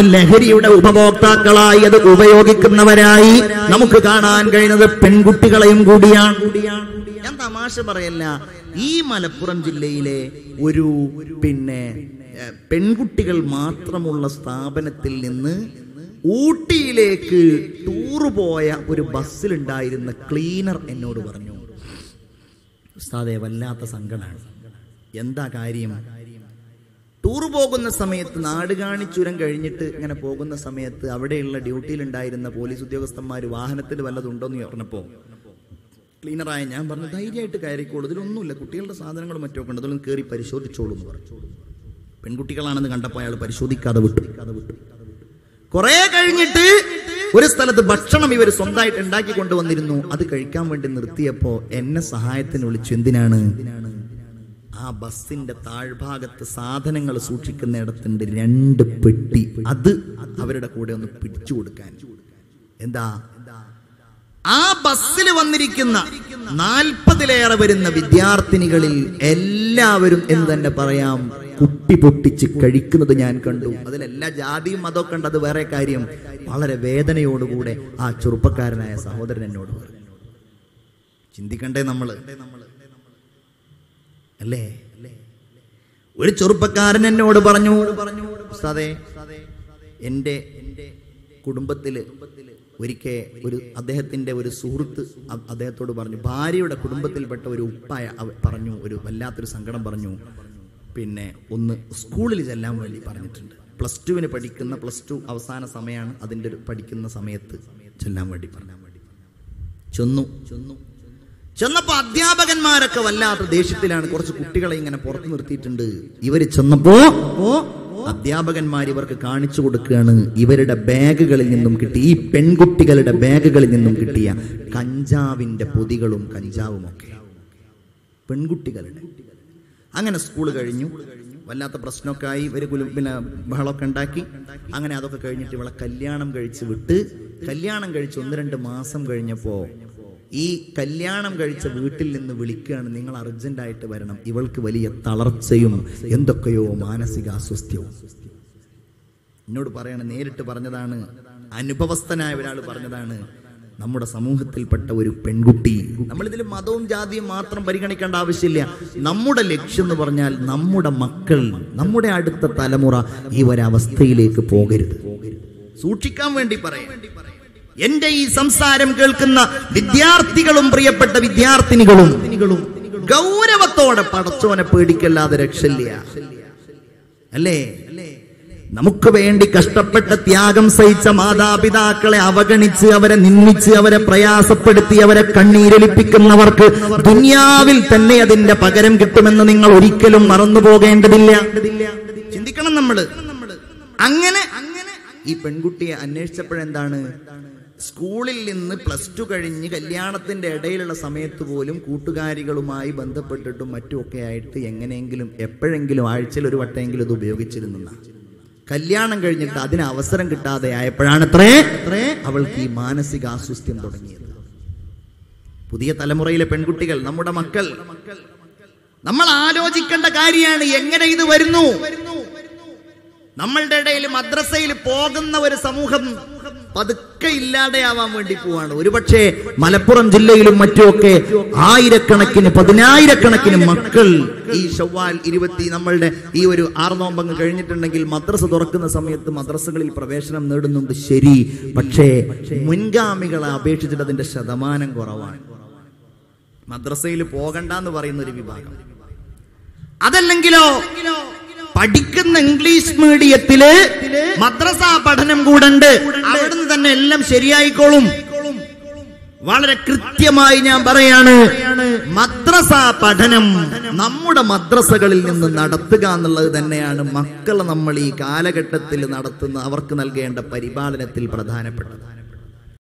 ലഹരിയുടെ ഉപഭോക്താക്കളായി അത് ഉപയോഗിക്കുന്നവരായി നമുക്ക് കാണാൻ കഴിയുന്നത് പെൺകുട്ടികളെയും കൂടിയാണ് ഞാൻ തമാശ പറയല്ല ഈ മലപ്പുറം ജില്ലയിലെ ഒരു പിന്നെ ഏഹ്, പെൺകുട്ടികൾ മാത്രമുള്ള സ്ഥാപനത്തിൽ നിന്ന് ഊട്ടിയിലേക്ക് ടൂറ് പോയ ഒരു ബസ്സിലുണ്ടായിരുന്ന ക്ലീനർ എന്നോട് പറഞ്ഞു ഉസ്താദെ വല്ലാത്ത സങ്കടമാണ് എന്താ കാര്യം ടൂർ പോകുന്ന സമയത്ത് നാടുകാണി ചുരം കഴിഞ്ഞിട്ട് ഇങ്ങനെ പോകുന്ന സമയത്ത് അവിടെയുള്ള ഡ്യൂട്ടിയിലുണ്ടായിരുന്ന പോലീസ് ഉദ്യോഗസ്ഥന്മാർ വാഹനത്തിൽ വല്ലതുണ്ടോന്ന് പറഞ്ഞപ്പോൾ ക്ലീനറായ ഞാൻ പറഞ്ഞു ധൈര്യമായിട്ട് കയറിക്കോളൂ ഇതിലൊന്നുമില്ല കുട്ടികളുടെ സാധനങ്ങളും മറ്റൊക്കെ ഉണ്ട് അതിലൊന്ന് കയറി പരിശോധിച്ചോളൂ എന്ന് പറഞ്ഞു പെൺകുട്ടികളാണെന്ന് കണ്ടപ്പോൾ അയാൾ പരിശോധിക്കാതെ വിട്ടു കുറെ കഴിഞ്ഞിട്ട് ഒരു സ്ഥലത്ത് ഭക്ഷണം ഇവർ സ്വന്തമായിട്ട് ഉണ്ടാക്കി കൊണ്ടുവന്നിരുന്നു അത് കഴിക്കാൻ വേണ്ടി നിർത്തിയപ്പോ എന്നെ സഹായത്തിന് വിളിച്ചു എന്തിനാണ് ആ ബസ്സിന്റെ താഴ്ഭാഗത്ത് സാധനങ്ങൾ സൂക്ഷിക്കുന്നിടത്തുണ്ട് രണ്ട് പെട്ടി അത് അവരുടെ കൂടെ ഒന്ന് പിടിച്ചു കൊടുക്കാൻ എന്താ ആ ബസ്സിൽ വന്നിരിക്കുന്ന നാൽപ്പതിലേറെ വരുന്ന വിദ്യാർത്ഥിനികളിൽ എല്ലാവരും എന്ന് തന്നെ പറയാം കുട്ടി പൊട്ടിച്ച് കഴിക്കുന്നത് ഞാൻ കണ്ടു അതിലെല്ലാ ജാതിയും മതമൊക്കെ ഉണ്ട് അത് വേറെ കാര്യം വളരെ വേദനയോടുകൂടെ ആ ചെറുപ്പക്കാരനായ സഹോദരൻ എന്നോട് പറഞ്ഞു ചിന്തിക്കണ്ടേ നമ്മള് അല്ലേ ഒരു ചെറുപ്പക്കാരൻ എന്നോട് പറഞ്ഞു ഉസ്താദേ എന്റെ കുടുംബത്തില് ഒരിക്കൽ ഒരു അദ്ദേഹത്തിന്റെ ഒരു സുഹൃത്ത് അ- അദ്ദേഹത്തോട് പറഞ്ഞു ഭാര്യയുടെ കുടുംബത്തിൽപ്പെട്ട ഒരു ഉപ്പായ അവ- പറഞ്ഞു ഒരു വല്ലാത്തൊരു സങ്കടം പറഞ്ഞു പിന്നെ ഒന്ന് സ്കൂളിൽ ചെല്ലാൻ വേണ്ടി പറഞ്ഞിട്ടുണ്ട് പ്ലസ് ടുവിന് പഠിക്കുന്ന പ്ലസ് ടു അവസാന സമയമാണ് അതിൻ്റെ ഒരു പഠിക്കുന്ന സമയത്ത് ചെല്ലാൻ വേണ്ടി പറഞ്ഞാൽ വേണ്ടി ചെന്നു ചെന്നു ചെന്നപ്പോ അധ്യാപകന്മാരൊക്കെ വല്ലാത്ത ദേഷ്യത്തിലാണ് കുറച്ച് കുട്ടികളെ ഇങ്ങനെ പുറത്തു നിർത്തിയിട്ടുണ്ട് ഇവര് ചെന്നപ്പോ അധ്യാപകന്മാർ ഇവർക്ക് കാണിച്ചു കൊടുക്കുകയാണ് ഇവരുടെ ബാഗുകളിൽ നിന്നും കിട്ടി ഈ പെൺകുട്ടികളുടെ ബാഗുകളിൽ നിന്നും കിട്ടിയ കഞ്ചാവിന്റെ പൊതികളും കഞ്ചാവും ഒക്കെ പെൺകുട്ടികളുടെ അങ്ങനെ സ്കൂൾ കഴിഞ്ഞു വല്ലാത്ത പ്രശ്നമൊക്കെ ആയി ഇവര് കുലു പിന്നെ ബഹളമൊക്കെ ഉണ്ടാക്കി അങ്ങനെ അതൊക്കെ കഴിഞ്ഞിട്ട് ഇവളെ കല്യാണം കഴിച്ച് വിട്ട് കല്യാണം കഴിച്ച് ഒന്ന് രണ്ട് മാസം കഴിഞ്ഞപ്പോ ഈ കല്യാണം കഴിച്ച വീട്ടിൽ നിന്ന് വിളിക്കുകയാണ് നിങ്ങൾ അർജന്റായിട്ട് വരണം ഇവൾക്ക് വലിയ തളർച്ചയും എന്തൊക്കെയോ മാനസിക അസ്വസ്ഥ്യവും എന്നോട് പറയണ നേരിട്ട് പറഞ്ഞതാണ് അനുഭവസ്ഥനായ ഒരാൾ പറഞ്ഞതാണ് നമ്മുടെ സമൂഹത്തിൽപ്പെട്ട ഒരു പെൺകുട്ടി നമ്മളിതിൽ മതവും ജാതിയും മാത്രം പരിഗണിക്കേണ്ട ആവശ്യമില്ല നമ്മുടെ ലക്ഷ്യം എന്ന് പറഞ്ഞാൽ നമ്മുടെ മക്കൾ നമ്മുടെ അടുത്ത തലമുറ ഈ ഒരവസ്ഥയിലേക്ക് പോകരുത് സൂക്ഷിക്കാൻ വേണ്ടി പറയാം എന്റെ ഈ സംസാരം കേൾക്കുന്ന വിദ്യാർത്ഥികളും പ്രിയപ്പെട്ട വിദ്യാർത്ഥിനികളും ഗൗരവത്തോടെ പടച്ചോനെ പേടിക്കല്ലാതെ രക്ഷയില്ല അല്ലേ നമുക്ക് വേണ്ടി കഷ്ടപ്പെട്ട ത്യാഗം സഹിച്ച മാതാപിതാക്കളെ അവഗണിച്ച് അവരെ നിന്ദിച്ച് അവരെ പ്രയാസപ്പെടുത്തി അവരെ കണ്ണീരൊലിപ്പിക്കുന്നവർക്ക് ദുനിയാവിൽ തന്നെ അതിന്റെ പകരം കിട്ടുമെന്ന് നിങ്ങൾ ഒരിക്കലും മറന്നു പോകേണ്ടതില്ല ചിന്തിക്കണം നമ്മള് അങ്ങനെ അങ്ങനെ ഈ പെൺകുട്ടിയെ അന്വേഷിച്ചപ്പോഴെന്താണ് സ്കൂളിൽ നിന്ന് പ്ലസ് ടു കഴിഞ്ഞ് കല്യാണത്തിന്റെ ഇടയിലുള്ള സമയത്ത് പോലും കൂട്ടുകാരികളുമായി ബന്ധപ്പെട്ടിട്ടും മറ്റുമൊക്കെ ആയിട്ട് എങ്ങനെയെങ്കിലും എപ്പോഴെങ്കിലും ആഴ്ചയിൽ ഒരു വട്ടമെങ്കിലും ഇത് ഉപയോഗിച്ചിരുന്ന കല്യാണം കഴിഞ്ഞിട്ട് അതിന് അവസരം കിട്ടാതെ ആയപ്പോഴാണ് അത്രേ അവൾക്ക് ഈ മാനസിക അസ്വസ്ഥ്യം തുടങ്ങിയത് പുതിയ തലമുറയിലെ പെൺകുട്ടികൾ നമ്മുടെ മക്കൾ നമ്മൾ ആലോചിക്കേണ്ട കാര്യമാണ് എങ്ങനെ ഇത് വരുന്നു നമ്മളുടെ ഇടയിൽ മദ്രസയിൽ പോകുന്ന ഒരു സമൂഹം പതുക്കെ ഇല്ലാതെയാവാൻ വേണ്ടി പോവാണ് ഒരുപക്ഷെ മലപ്പുറം ജില്ലയിലും മറ്റുമൊക്കെ ആയിരക്കണക്കിന് പതിനായിരക്കണക്കിന് മക്കൾ ഈ ഷവ്വാൽ ഇരുപത്തി നമ്മളുടെ ഈ ഒരു ആർനോമ്പങ്ങ് കഴിഞ്ഞിട്ടുണ്ടെങ്കിൽ മദ്രസ തുറക്കുന്ന സമയത്ത് മദ്രസകളിൽ പ്രവേശനം നേടുന്നുണ്ട് ശരി പക്ഷേ മുൻഗാമികളെ അപേക്ഷിച്ചിട്ട് അതിന്റെ ശതമാനം കുറവാണ് മദ്രസയിൽ പോകണ്ട എന്ന് പറയുന്ന ഒരു വിഭാഗം അതല്ലെങ്കിലോ പഠിക്കുന്ന ഇംഗ്ലീഷ് മീഡിയത്തില് മദ്രസ പഠനം കൂടണ്ട് അവിടുന്ന് തന്നെ എല്ലാം ശരിയായിക്കോളും വളരെ കൃത്യമായി ഞാൻ പറയാണ് മദ്രസ പഠനം നമ്മുടെ മദ്രസകളിൽ നിന്ന് നടത്തുക എന്നുള്ളത് തന്നെയാണ് മക്കളെ നമ്മൾ ഈ കാലഘട്ടത്തിൽ നടത്തുന്ന അവർക്ക് നൽകേണ്ട പരിപാലനത്തിൽ പ്രധാനപ്പെട്ടത്